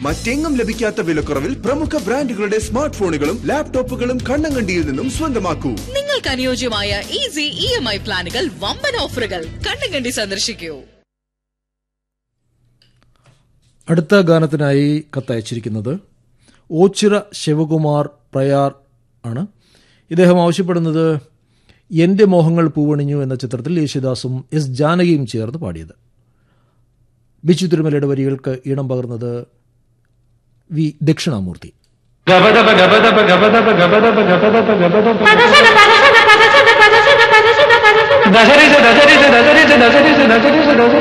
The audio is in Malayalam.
മറ്റെങ്ങും ലഭിക്കാത്ത വിലക്കുറവിൽ പ്രമുഖ ബ്രാൻഡുകളുടെ സ്മാർട്ട് ഫോണുകളും ലാപ്ടോപ്പുകളും കണ്ണങ്കണ്ടിയിൽ നിന്നും സ്വന്തമാക്കൂ നിങ്ങൾക്ക് അനുയോജ്യമായ ഈസി ഇ എം ഐ പ്ലാനുകൾ വമ്പൻ ഓഫറുകൾ കണ്ണുകണ്ടി സന്ദർശിക്കൂ അടുത്ത ഗാനത്തിനായി കത്തയച്ചിരിക്കുന്നത് ഓച്ചിറ ശിവകുമാർ പ്രയാർ ആണ് ഇദ്ദേഹം ആവശ്യപ്പെടുന്നത് എൻ്റെ മോഹങ്ങൾ പൂവണിഞ്ഞു എന്ന ചിത്രത്തിൽ യേശുദാസും എസ് ജാനകിയും ചേർന്ന് പാടിയത് ബിച്ചു തിരുമലയുടെ വരികൾക്ക് ഈണം പകർന്നത് വി ദക്ഷിണാമൂർത്തി ഗബദബ ഗബദബ ഗബദബ ഗബദബ ഗബദബ ഗബദബ ദശരിച്ച ദശരിച്ച ദശരിച്ച ദശരിച്ച ദശരിച്ച ദശരിച്ച